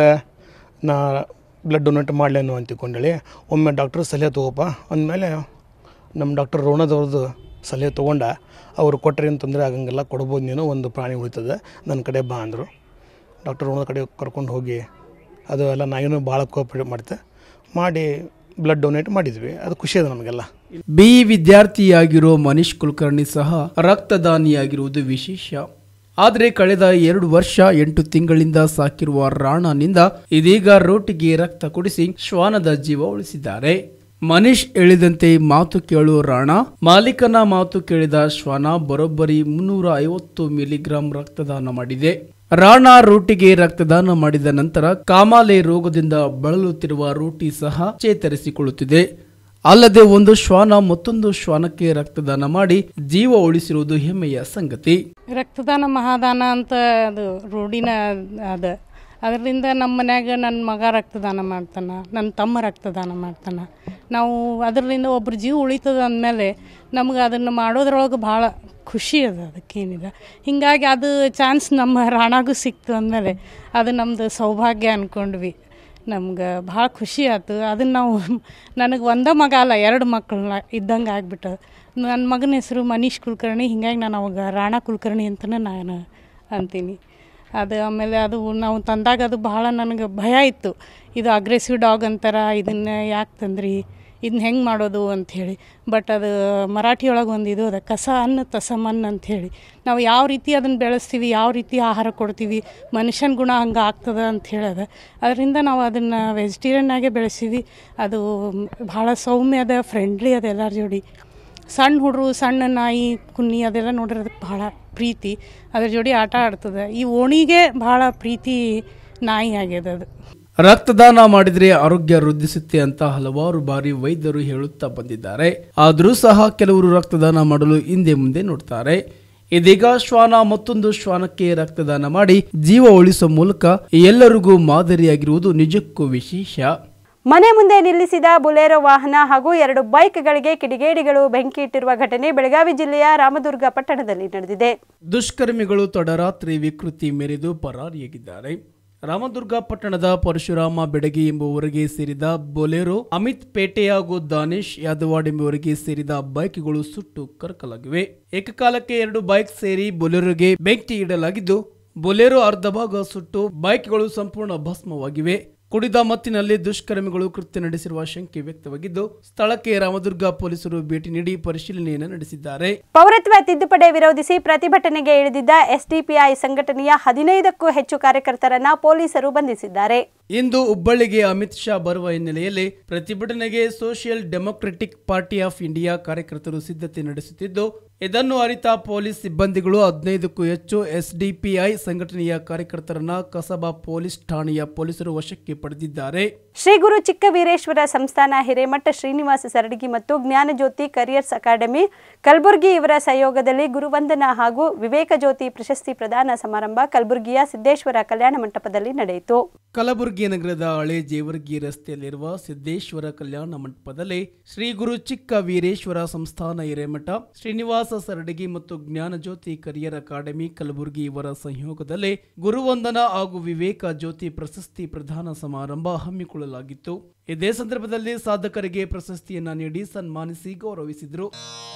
ನಾ ಬ್ಲಡ್ ಡೊನೇಟ್ ಮಾಡ್ಲೇನು ಅಂತ ತಿಳ್ಕೊಂಡೇಳಿ ಒಮ್ಮೆ ಡಾಕ್ಟ್ರ್ ಸಲಹೆ ತೊಗೋಪ ಅಂದಮೇಲೆ ನಮ್ಮ ಡಾಕ್ಟರ್ ರೋಣದವ್ರದ್ದು ಸಲಹೆ ತೊಗೊಂಡ ಅವರು ಕೊಟ್ಟರೆ ಏನು ತೊಂದರೆ ಆಗಂಗಿಲ್ಲ ಕೊಡ್ಬೋದು ನೀನು ಒಂದು ಪ್ರಾಣಿ ಉಳಿತದೆ ನನ್ನ ಕಡೆ ಬಾ ಅಂದರು ಡಾಕ್ಟರ್ ರೋಣದ ಕಡೆ ಕರ್ಕೊಂಡು ಹೋಗಿ ಅದು ಎಲ್ಲ ನಾನು ಭಾಳ ಕೋಆಪ್ರೇಟ್ ಮಾಡ್ತೆ ಮಾಡಿ ಬ್ಲಡ್ ಡೊನೇಟ್ ಮಾಡಿದ್ವಿ ಅದು ಖುಷಿ ಅದ ನಮಗೆಲ್ಲ ಬಿ ವಿದ್ಯಾರ್ಥಿಯಾಗಿರೋ ಮನೀಶ್ ಕುಲಕರ್ಣಿ ಸಹ ರಕ್ತದಾನಿಯಾಗಿರುವುದು ವಿಶೇಷ ಆದರೆ ಕಳೆದ ಎರಡು ವರ್ಷ ಎಂಟು ತಿಂಗಳಿಂದ ಸಾಕಿರುವ ರಾಣನಿಂದ ಇದೀಗ ರೋಟಿಗೆ ರಕ್ತ ಕುಡಿಸಿ ಶ್ವಾನದ ಜೀವ ಉಳಿಸಿದ್ದಾರೆ ಮನೀಶ್ ಹೇಳಿದಂತೆ ಮಾತು ಕೇಳುವ ರಾಣ ಮಾಲೀಕನ ಮಾತು ಕೇಳಿದ ಶ್ವಾನ ಬರೋಬ್ಬರಿ ಮುನ್ನೂರ ಐವತ್ತು ಮಿಲಿಗ್ರಾಂ ರಕ್ತದಾನ ಮಾಡಿದೆ ರಾಣ ರೂಟಿಗೆ ರಕ್ತದಾನ ಮಾಡಿದ ನಂತರ ಕಾಮಾಲೆ ರೋಗದಿಂದ ಬಳಲುತ್ತಿರುವ ರೂಟಿ ಸಹ ಚೇತರಿಸಿಕೊಳ್ಳುತ್ತಿದೆ ಅಲ್ಲದೆ ಒಂದು ಶ್ವಾನ ಮತ್ತೊಂದು ಶ್ವಾನಕ್ಕೆ ರಕ್ತದಾನ ಮಾಡಿ ಜೀವ ಉಳಿಸಿರುವುದು ಹೆಮ್ಮೆಯ ಸಂಗತಿ ರಕ್ತದಾನ ಮಹಾದಾನ ಅಂತ ಅದು ರೂಢಿನ ಅದ ಅದರಿಂದ ನಮ್ಮ ಮನ್ಯಾಗ ನನ್ನ ಮಗ ರಕ್ತದಾನ ಮಾಡ್ತಾನೆ ನನ್ನ ತಮ್ಮ ರಕ್ತದಾನ ಮಾಡ್ತಾನೆ ನಾವು ಅದರಿಂದ ಒಬ್ರ ಜೀವ ಉಳಿತದ ಅಂದಮೇಲೆ ನಮ್ಗೆ ಅದನ್ನು ಮಾಡೋದ್ರೊಳಗೆ ಭಾಳ ಖುಷಿ ಅದ ಅದಕ್ಕೇನಿದೆ ಹೀಗಾಗಿ ಅದು ಚಾನ್ಸ್ ನಮ್ಮ ರಾಣಾಗೂ ಸಿಕ್ತು ಅಂದಮೇಲೆ ಅದು ನಮ್ಮದು ಸೌಭಾಗ್ಯ ಅಂದ್ಕೊಂಡ್ವಿ ನಮ್ಗೆ ಭಾಳ ಖುಷಿ ಆಯ್ತು ಅದನ್ನು ನಾವು ನನಗೆ ಒಂದೇ ಮಗ ಅಲ್ಲ ಎರಡು ಮಕ್ಕಳನ್ನ ಇದ್ದಂಗೆ ಆಗ್ಬಿಟ್ಟದ ನನ್ನ ಮಗನ ಹೆಸರು ಮನೀಶ್ ಕುಲಕರ್ಣಿ ಹಿಂಗಾಗಿ ನಾನು ಅವಾಗ ರಾಣಾ ಕುಲಕರ್ಣಿ ಅಂತಲೇ ನಾನು ಅಂತೀನಿ ಅದು ಆಮೇಲೆ ಅದು ನಾವು ತಂದಾಗ ಅದು ಭಾಳ ನನಗೆ ಭಯ ಇತ್ತು ಇದು ಅಗ್ರೆಸಿವ್ ಡಾಗ್ ಅಂತಾರ ಇದನ್ನ ಯಾಕೆ ತಂದ್ರಿ ಇದನ್ನ ಹೆಂಗೆ ಮಾಡೋದು ಅಂಥೇಳಿ ಬಟ್ ಅದು ಮರಾಠಿ ಒಳಗೆ ಒಂದು ಇದು ಅದ ಕಸ ಅನ್ನ ತಸ ಮಣ್ಣು ಅಂಥೇಳಿ ನಾವು ಯಾವ ರೀತಿ ಅದನ್ನು ಬೆಳೆಸ್ತೀವಿ ಯಾವ ರೀತಿ ಆಹಾರ ಕೊಡ್ತೀವಿ ಮನುಷ್ಯನ ಗುಣ ಹಂಗೆ ಆಗ್ತದ ಅಂತ ಹೇಳದ ಅದರಿಂದ ನಾವು ಅದನ್ನು ವೆಜಿಟೇರಿಯನ್ನಾಗೆ ಬೆಳೆಸೀವಿ ಅದು ಭಾಳ ಸೌಮ್ಯ ಅದ ಫ್ರೆಂಡ್ಲಿ ಅದ ಎಲ್ಲರ ಜೋಡಿ ಸಣ್ಣ ಹುಡುಗರು ಸಣ್ಣ ನಾಯಿ ಕುನ್ನಿ ಅದೆಲ್ಲ ನೋಡಿದ್ರೆ ಅದಕ್ಕೆ ಭಾಳ ಪ್ರೀತಿ ಅದ್ರ ಜೋಡಿ ಆಟ ಆಡ್ತದೆ ಈ ಓಣಿಗೆ ಭಾಳ ಪ್ರೀತಿ ನಾಯಿ ಆಗ್ಯದ ಅದು ರಕ್ತದಾನ ಮಾಡಿದ್ರೆ ಆರೋಗ್ಯ ವೃದ್ಧಿಸುತ್ತೆ ಅಂತ ಹಲವಾರು ಬಾರಿ ವೈದ್ಯರು ಹೇಳುತ್ತಾ ಬಂದಿದ್ದಾರೆ ಆದರೂ ಸಹ ಕೆಲವರು ರಕ್ತದಾನ ಮಾಡಲು ಹಿಂದೆ ಮುಂದೆ ನೋಡ್ತಾರೆ ಇದೀಗ ಶ್ವಾನ ಮತ್ತೊಂದು ಶ್ವಾನಕ್ಕೆ ರಕ್ತದಾನ ಮಾಡಿ ಜೀವ ಉಳಿಸುವ ಮೂಲಕ ಎಲ್ಲರಿಗೂ ಮಾದರಿಯಾಗಿರುವುದು ನಿಜಕ್ಕೂ ವಿಶೇಷ ಮನೆ ಮುಂದೆ ನಿಲ್ಲಿಸಿದ ಬುಲೆರೋ ವಾಹನ ಹಾಗೂ ಎರಡು ಬೈಕ್ಗಳಿಗೆ ಕಿಡಿಗೇಡಿಗಳು ಬೆಂಕಿ ಇಟ್ಟಿರುವ ಘಟನೆ ಬೆಳಗಾವಿ ಜಿಲ್ಲೆಯ ರಾಮದುರ್ಗ ಪಟ್ಟಣದಲ್ಲಿ ನಡೆದಿದೆ ದುಷ್ಕರ್ಮಿಗಳು ತಡರಾತ್ರಿ ವಿಕೃತಿ ಮೆರೆದು ಪರಾರಿಯಾಗಿದ್ದಾರೆ ರಾಮದುರ್ಗ ಪಟ್ಟಣದ ಪರಶುರಾಮ ಬೆಡಗಿ ಎಂಬುವರಿಗೆ ಸೇರಿದ ಬೊಲೆರೋ ಅಮಿತ್ ಪೇಟೆ ಹಾಗೂ ದಾನೇಶ್ ಯಾದವಾಡ್ ಎಂಬುವರಿಗೆ ಸೇರಿದ ಬೈಕ್ಗಳು ಸುಟ್ಟು ಕರಕಲಾಗಿವೆ ಏಕಕಾಲಕ್ಕೆ ಎರಡು ಬೈಕ್ ಸೇರಿ ಬೊಲೆರೋಗೆ ಬೆಂಕಿ ಇಡಲಾಗಿದ್ದು ಬೊಲೆರೋ ಅರ್ಧ ಭಾಗ ಸುಟ್ಟು ಬೈಕ್ಗಳು ಸಂಪೂರ್ಣ ಭಸ್ಮವಾಗಿವೆ ಕುಡಿದ ಮತ್ತಿನಲ್ಲಿ ದುಷ್ಕರ್ಮಿಗಳು ಕೃತ್ಯ ನಡೆಸಿರುವ ಶಂಕೆ ವ್ಯಕ್ತವಾಗಿದ್ದು ಸ್ಥಳಕ್ಕೆ ರಾಮದುರ್ಗ ಪೊಲೀಸರು ಭೇಟಿ ನೀಡಿ ಪರಿಶೀಲನೆಯನ್ನು ನಡೆಸಿದ್ದಾರೆ ಪೌರತ್ವ ತಿದ್ದುಪಡಿ ವಿರೋಧಿಸಿ ಪ್ರತಿಭಟನೆಗೆ ಇಳಿದಿದ್ದ ಎಸ್ಡಿಪಿಐ ಸಂಘಟನೆಯ ಹದಿನೈದಕ್ಕೂ ಹೆಚ್ಚು ಕಾರ್ಯಕರ್ತರನ್ನ ಪೊಲೀಸರು ಬಂಧಿಸಿದ್ದಾರೆ ಇಂದು ಹುಬ್ಬಳ್ಳಿಗೆ ಅಮಿತ್ ಶಾ ಬರುವ ಹಿನ್ನೆಲೆಯಲ್ಲಿ ಪ್ರತಿಭಟನೆಗೆ social democratic party of India ಕಾರ್ಯಕರ್ತರು ಸಿದ್ಧತೆ ನಡೆಸುತ್ತಿದ್ದು ಇದನ್ನು ಅರಿತ ಪೊಲೀಸ್ ಸಿಬ್ಬಂದಿಗಳು ಹದಿನೈದಕ್ಕೂ ಹೆಚ್ಚು ಎಸ್ಡಿಪಿಐ ಸಂಘಟನೆಯ ಕಾರ್ಯಕರ್ತರನ್ನ ಕಸಬಾ ಪೊಲೀಸ್ ಠಾಣೆಯ ಪೊಲೀಸರು ವಶಕ್ಕೆ ಪಡೆದಿದ್ದಾರೆ ಶ್ರೀ ಗುರು ಚಿಕ್ಕವೀರೇಶ್ವರ ಸಂಸ್ಥಾನ ಹಿರೇಮಠ ಶ್ರೀನಿವಾಸ ಸರಡಗಿ ಮತ್ತು ಜ್ಞಾನಜ್ಯೋತಿ ಕರಿಯರ್ಸ್ ಅಕಾಡೆಮಿ ಕಲಬುರಗಿ ಇವರ ಸಹಯೋಗದಲ್ಲಿ ಗುರುವಂದನಾ ಹಾಗೂ ವಿವೇಕ ಜ್ಯೋತಿ ಪ್ರಶಸ್ತಿ ಪ್ರದಾನ ಸಮಾರಂಭ ಕಲಬುರಗಿಯ ಸಿದ್ದೇಶ್ವರ ಕಲ್ಯಾಣ ಮಂಟಪದಲ್ಲಿ ನಡೆಯಿತು ಕಲಬುರಗಿ ನಗರದ ಹಳೆ ಜೇವರ್ಗಿ ರಸ್ತೆಯಲ್ಲಿರುವ ಸಿದ್ದೇಶ್ವರ ಕಲ್ಯಾಣ ಮಂಟಪದಲ್ಲಿ ಶ್ರೀ ಗುರು ಚಿಕ್ಕ ವೀರೇಶ್ವರ ಸಂಸ್ಥಾನ ಹಿರೇಮಠ ಶ್ರೀನಿವಾಸ ಸರಡಗಿ ಮತ್ತು ಜ್ಞಾನಜ್ಯೋತಿ ಕರಿಯರ್ ಅಕಾಡೆಮಿ ಕಲಬುರಗಿ ಇವರ ಸಂಯೋಗದಲ್ಲಿ ಗುರುವಂದನ ಹಾಗೂ ವಿವೇಕ ಜ್ಯೋತಿ ಪ್ರಶಸ್ತಿ ಪ್ರದಾನ ಸಮಾರಂಭ ಹಮ್ಮಿಕೊಳ್ಳಲಾಗಿತ್ತು ಇದೇ ಸಂದರ್ಭದಲ್ಲಿ ಸಾಧಕರಿಗೆ ಪ್ರಶಸ್ತಿಯನ್ನ ನೀಡಿ ಸನ್ಮಾನಿಸಿ ಗೌರವಿಸಿದರು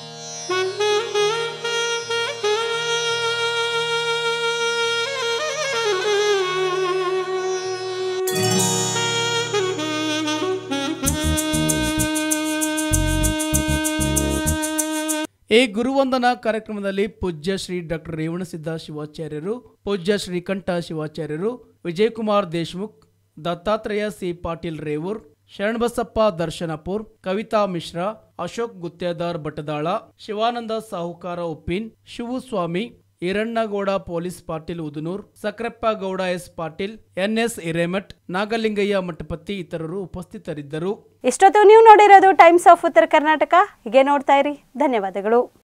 ಈ ಗುರುವಂದನಾ ಕಾರ್ಯಕ್ರಮದಲ್ಲಿ ಪೂಜ್ಯ ಶ್ರೀ ಡಾಕ್ಟರ್ ರೇವಣಸಿದ್ದ ಶಿವಾಚಾರ್ಯರು ಪೂಜ್ಯ ಶ್ರೀಕಂಠ ಶಿವಾಚಾರ್ಯರು Vijayakumar Deshmukh Dattatreya C Patil Revur Sharanabasappa Darshanapur Kavita Mishra Ashok Guttedar Batadal Shivananda Sahukar Uppin Shivaswamy Erannagouda police Patil Udanur Sakrappa Gouda S Patil N S Hiremath Nagalingayya Mathapati ಇತರರು ಉಪಸ್ಥಿತರಿದ್ದರು ಇಷ್ಟೊತ್ತು ನೀವು ನೋಡಿರೋದು ಟೈಮ್ಸ್ ಆಫ್ ಉತ್ತರ ಕರ್ನಾಟಕ ಹೀಗೆ ನೋಡ್ತಾ ಇರಿ ಧನ್ಯವಾದಗಳು